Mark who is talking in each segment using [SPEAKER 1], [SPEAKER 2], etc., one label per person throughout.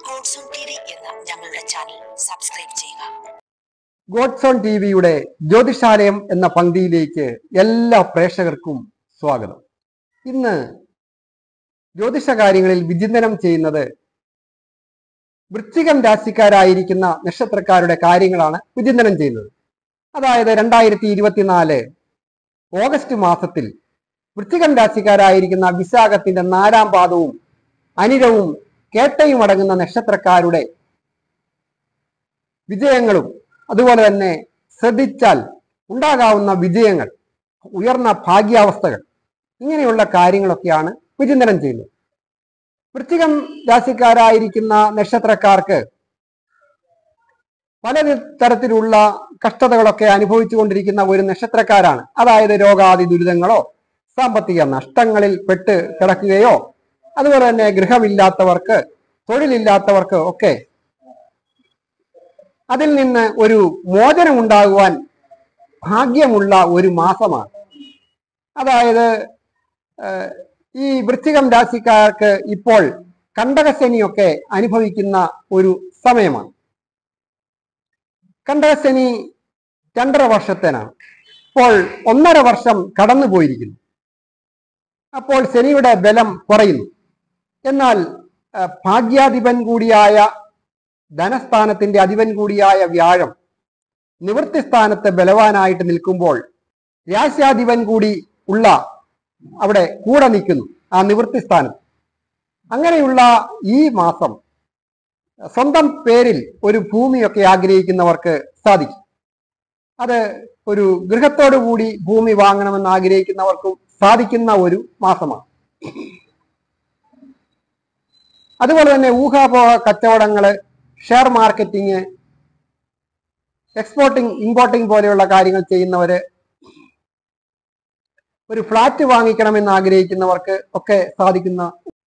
[SPEAKER 1] God's own T V എന്ന ഞങ്ങളുടെ channel subscribe ചെയ്യുക
[SPEAKER 2] ഗോഡ്സോൺ ടി വിയുടെ ജ്യോതിഷാലയം എന്ന പങ്ക്തിയിലേക്ക് എല്ലാ പ്രേക്ഷകർക്കും സ്വാഗതം ഇന്ന് ജ്യോതിഷ കാര്യങ്ങളിൽ വിചിന്തനം ചെയ്യുന്നത് വൃശ്ചികം രാശിക്കാരായിരിക്കുന്ന നക്ഷത്രക്കാരുടെ കാര്യങ്ങളാണ് വിചിന്തനം ചെയ്യുന്നത് അതായത് രണ്ടായിരത്തി ഇരുപത്തിനാല് ഓഗസ്റ്റ് മാസത്തിൽ വൃശ്ചികം രാശിക്കാരായിരിക്കുന്ന വിശാഖത്തിന്റെ നാലാം പാദവും അനിരവും കേട്ടയും അടങ്ങുന്ന നക്ഷത്രക്കാരുടെ വിജയങ്ങളും അതുപോലെ തന്നെ ശ്രദ്ധിച്ചാൽ ഉണ്ടാകാവുന്ന വിജയങ്ങൾ ഉയർന്ന ഭാഗ്യാവസ്ഥകൾ ഇങ്ങനെയുള്ള കാര്യങ്ങളൊക്കെയാണ് വിചിന്തനം ചെയ്യുന്നത് വൃശ്ചികം രാശിക്കാരായിരിക്കുന്ന നക്ഷത്രക്കാർക്ക് പല തരത്തിലുള്ള കഷ്ടതകളൊക്കെ അനുഭവിച്ചുകൊണ്ടിരിക്കുന്ന ഒരു നക്ഷത്രക്കാരാണ് അതായത് രോഗാദി ദുരിതങ്ങളോ സാമ്പത്തിക നഷ്ടങ്ങളിൽ പെട്ട് കിടക്കുകയോ അതുപോലെ തന്നെ ഗൃഹമില്ലാത്തവർക്ക് തൊഴിലില്ലാത്തവർക്ക് ഒക്കെ അതിൽ നിന്ന് ഒരു മോചനം ഉണ്ടാകുവാൻ ഭാഗ്യമുള്ള ഒരു മാസമാണ് അതായത് ഏഹ്, ഈ വൃശ്ചികം രാശിക്കാർക്ക് ഇപ്പോൾ കണ്ടകശനിയൊക്കെ അനുഭവിക്കുന്ന ഒരു സമയമാണ് കണ്ടകശനി രണ്ടര വർഷത്തേനാണ് ഇപ്പോൾ ഒന്നര വർഷം കടന്നു പോയിരിക്കുന്നു അപ്പോൾ ശനിയുടെ ബലം കുറയുന്നു എന്നാൽ ഏഹ്, ഭാഗ്യാധിപൻ കൂടിയായ ധനസ്ഥാനത്തിന്റെ അധിപൻ കൂടിയായ വ്യാഴം നിവൃത്തി സ്ഥാനത്ത് ബലവാനായിട്ട് നിൽക്കുമ്പോൾ രാശ്യാധിപൻ കൂടി ഉള്ള അവിടെ കൂടെ നിൽക്കുന്നു ആ നിവൃത്തി സ്ഥാനത്ത് അങ്ങനെയുള്ള ഈ മാസം സ്വന്തം പേരിൽ ഒരു ഭൂമിയൊക്കെ ആഗ്രഹിക്കുന്നവർക്ക് സാധിക്കും അത് ഒരു ഗൃഹത്തോടു കൂടി ഭൂമി വാങ്ങണമെന്ന് ആഗ്രഹിക്കുന്നവർക്കും സാധിക്കുന്ന ഒരു മാസമാണ് അതുപോലെ തന്നെ ഊഹാപോഹ കച്ചവടങ്ങള് ഷെയർ മാർക്കറ്റിംഗ് എക്സ്പോർട്ടിംഗ് ഇമ്പോർട്ടിംഗ് പോലെയുള്ള കാര്യങ്ങൾ ചെയ്യുന്നവര് ഒരു ഫ്ലാറ്റ് വാങ്ങിക്കണമെന്ന് ആഗ്രഹിക്കുന്നവർക്ക് ഒക്കെ സാധിക്കുന്ന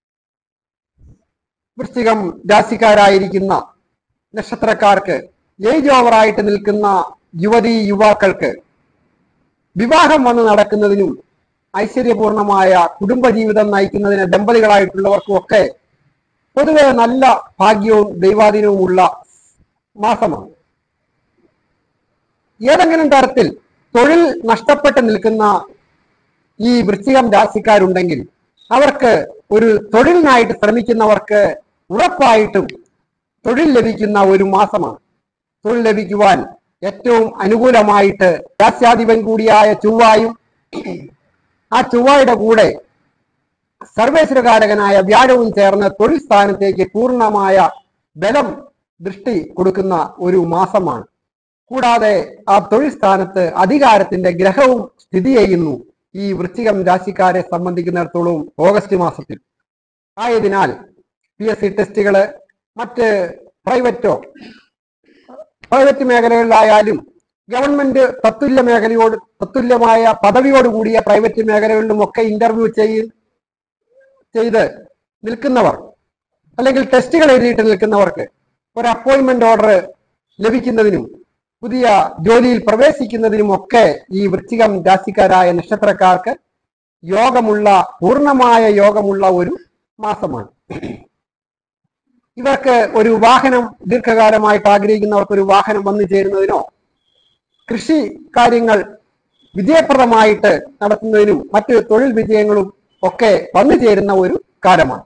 [SPEAKER 2] വൃശ്ചികം രാശിക്കാരായിരിക്കുന്ന നക്ഷത്രക്കാർക്ക് ഏജ് ഓവറായിട്ട് നിൽക്കുന്ന യുവതി യുവാക്കൾക്ക് വിവാഹം വന്ന് നടക്കുന്നതിനും ഐശ്വര്യപൂർണമായ കുടുംബജീവിതം നയിക്കുന്നതിന് ദമ്പതികളായിട്ടുള്ളവർക്കും ഒക്കെ പൊതുവെ നല്ല ഭാഗ്യവും ദൈവാധീനവുമുള്ള മാസമാണ് ഏതെങ്കിലും തരത്തിൽ തൊഴിൽ നഷ്ടപ്പെട്ട് നിൽക്കുന്ന ഈ വൃശ്ചികം രാശിക്കാരുണ്ടെങ്കിൽ അവർക്ക് ഒരു തൊഴിലിനായിട്ട് ശ്രമിക്കുന്നവർക്ക് ഉറപ്പായിട്ടും തൊഴിൽ ലഭിക്കുന്ന ഒരു മാസമാണ് തൊഴിൽ ലഭിക്കുവാൻ ഏറ്റവും അനുകൂലമായിട്ട് രാശ്യാധിപൻ കൂടിയായ ചൊവ്വായും ആ ചൊവ്വായുടെ കൂടെ സർവേശ്വരകാരകനായ വ്യാഴവും ചേർന്ന് തൊഴിൽ സ്ഥാനത്തേക്ക് പൂർണ്ണമായ ബലം ദൃഷ്ടി കൊടുക്കുന്ന ഒരു മാസമാണ് കൂടാതെ ആ തൊഴിൽ സ്ഥാനത്ത് അധികാരത്തിന്റെ ഗ്രഹവും സ്ഥിതി ചെയ്യുന്നു ഈ വൃശ്ചികം രാശിക്കാരെ സംബന്ധിക്കുന്നിടത്തോളം ഓഗസ്റ്റ് മാസത്തിൽ ആയതിനാൽ പി എസ് സി ടെസ്റ്റുകള് മറ്റ് പ്രൈവറ്റോ പ്രൈവറ്റ് മേഖലകളിലായാലും ഗവൺമെന്റ് തത്തുല്യ മേഖലയോട് തത്തുല്യമായ പദവിയോട് കൂടിയ പ്രൈവറ്റ് മേഖലകളിലും ഒക്കെ ഇന്റർവ്യൂ ചെയ്യ ചെയ്ത് നിൽക്കുന്നവർ അല്ലെങ്കിൽ ടെസ്റ്റുകൾ എഴുതിയിട്ട് നിൽക്കുന്നവർക്ക് ഒരു അപ്പോയിന്റ്മെന്റ് ഓർഡർ ലഭിക്കുന്നതിനും പുതിയ ജോലിയിൽ പ്രവേശിക്കുന്നതിനും ഒക്കെ ഈ വൃശ്ചികം രാശിക്കാരായ നക്ഷത്രക്കാർക്ക് യോഗമുള്ള പൂർണ്ണമായ യോഗമുള്ള ഒരു മാസമാണ് ഇവർക്ക് ഒരു വാഹനം ദീർഘകാലമായിട്ട് ആഗ്രഹിക്കുന്നവർക്ക് ഒരു വാഹനം വന്നു ചേരുന്നതിനോ കൃഷി കാര്യങ്ങൾ വിജയപ്രദമായിട്ട് നടത്തുന്നതിനും മറ്റ് തൊഴിൽ വിജയങ്ങളും ഒക്കെ വന്നു ചേരുന്ന ഒരു കാലമാണ്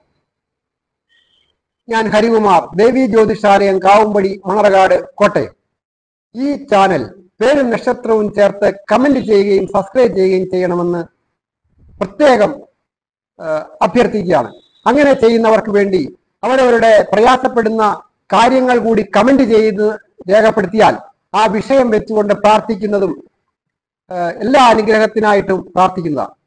[SPEAKER 2] ഞാൻ ഹരികുമാർ ദേവി ജ്യോതിഷാലയം കാവുംപടി മണറകാട് കോട്ടയം ഈ ചാനൽ പേരും നക്ഷത്രവും ചേർത്ത് കമന്റ് ചെയ്യുകയും സബ്സ്ക്രൈബ് ചെയ്യുകയും ചെയ്യണമെന്ന് പ്രത്യേകം ആ, അഭ്യർത്ഥിക്കുകയാണ് അങ്ങനെ ചെയ്യുന്നവർക്ക് വേണ്ടി അവരവരുടെ പ്രയാസപ്പെടുന്ന കാര്യങ്ങൾ കൂടി കമന്റ് ചെയ്ത് രേഖപ്പെടുത്തിയാൽ ആ വിഷയം വെച്ചുകൊണ്ട് പ്രാർത്ഥിക്കുന്നതും ആ, എല്ലാ അനുഗ്രഹത്തിനായിട്ടും പ്രാർത്ഥിക്കുന്നതാണ്